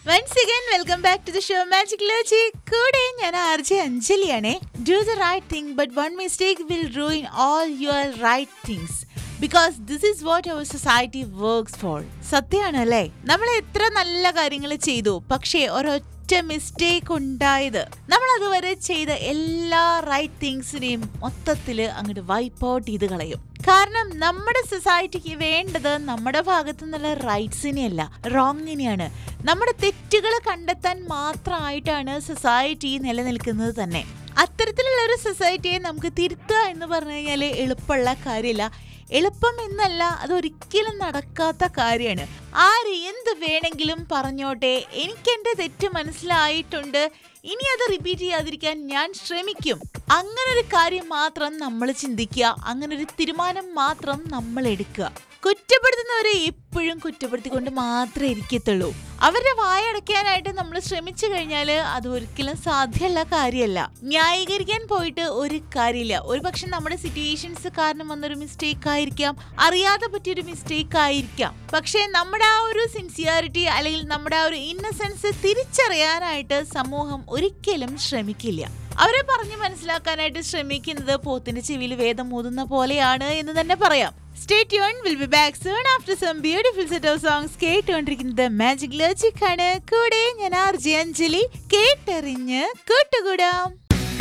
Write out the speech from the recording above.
once again welcome back to the show magic logic കൂടെ ഞാൻ R J അഞ്ജലിയാണേ do the right thing but one mistake will ruin all your right things because this is what our society works for സത്യമാണ് അല്ലേ നമ്മൾ എത്ര നല്ല കാര്യങ്ങൾ ചെയ്തു പക്ഷേ ഒരൊറ്റ മിസ്റ്റേക്ക് ഉണ്ടായത് നമ്മൾ അതുവരെ ചെയ്ത എല്ലാ റൈറ്റ് തിങ്സിനെയും മൊത്തത്തിൽ അങ്ങോട്ട് വൈപ്പ് ഔട്ട് ചെയ്ത് കളയും കാരണം നമ്മുടെ സൊസൈറ്റിക്ക് വേണ്ടത് നമ്മുടെ ഭാഗത്തു നിന്നുള്ള റൈറ്റ്സിനെയല്ല റോങ്ങിനെയാണ് നമ്മുടെ തെറ്റുകൾ കണ്ടെത്താൻ മാത്രമായിട്ടാണ് സൊസൈറ്റി നിലനിൽക്കുന്നത് തന്നെ അത്തരത്തിലുള്ള ഒരു സൊസൈറ്റിയെ നമുക്ക് തിരുത്തുക എന്ന് പറഞ്ഞു കഴിഞ്ഞാൽ എളുപ്പമുള്ള കാര്യമില്ല എളുപ്പം എന്നല്ല അതൊരിക്കലും നടക്കാത്ത കാര്യമാണ് ആര് എന്ത് വേണമെങ്കിലും പറഞ്ഞോട്ടെ എനിക്ക് എൻ്റെ തെറ്റ് മനസ്സിലായിട്ടുണ്ട് ഇനി അത് റിപ്പീറ്റ് ചെയ്യാതിരിക്കാൻ ഞാൻ ശ്രമിക്കും അങ്ങനെ ഒരു കാര്യം മാത്രം നമ്മൾ ചിന്തിക്കുക അങ്ങനെ ഒരു തീരുമാനം മാത്രം നമ്മൾ എടുക്കുക കുറ്റപ്പെടുത്തുന്നവരെ എപ്പോഴും കുറ്റപ്പെടുത്തിക്കൊണ്ട് മാത്രമേ ഇരിക്കത്തുള്ളൂ അവരുടെ വായടയ്ക്കാനായിട്ട് നമ്മൾ ശ്രമിച്ചു കഴിഞ്ഞാൽ അത് ഒരിക്കലും സാധ്യമല്ല കാര്യമല്ല ന്യായീകരിക്കാൻ പോയിട്ട് ഒരു കാര്യമില്ല ഒരു പക്ഷെ നമ്മുടെ സിറ്റുവേഷൻസ് കാരണം വന്നൊരു മിസ്റ്റേക്ക് ആയിരിക്കാം അറിയാതെ പറ്റിയൊരു മിസ്റ്റേക്ക് ആയിരിക്കാം പക്ഷേ നമ്മുടെ ആ ഒരു സിൻസിയാരിറ്റി അല്ലെങ്കിൽ നമ്മുടെ ആ ഒരു ഇന്നസെൻസ് തിരിച്ചറിയാനായിട്ട് സമൂഹം ഒരിക്കലും ശ്രമിക്കില്ല അവരെ പറഞ്ഞു മനസ്സിലാക്കാനായിട്ട് ശ്രമിക്കുന്നത് പോത്തിന്റെ ചെവിയിൽ വേദം ഊതുന്ന പോലെയാണ് എന്ന് തന്നെ പറയാം stay tune will be back soon after some beautiful set of songs കേട്ടുകൊണ്ടിരിക്കുന്നത് മാജിക് ലോജിക് ആണ് കൂടെ ഞാൻ ആർ ജെ അഞ്ജലി കേട്ടറിഞ്ഞ് കൂട്ടുകൂടാം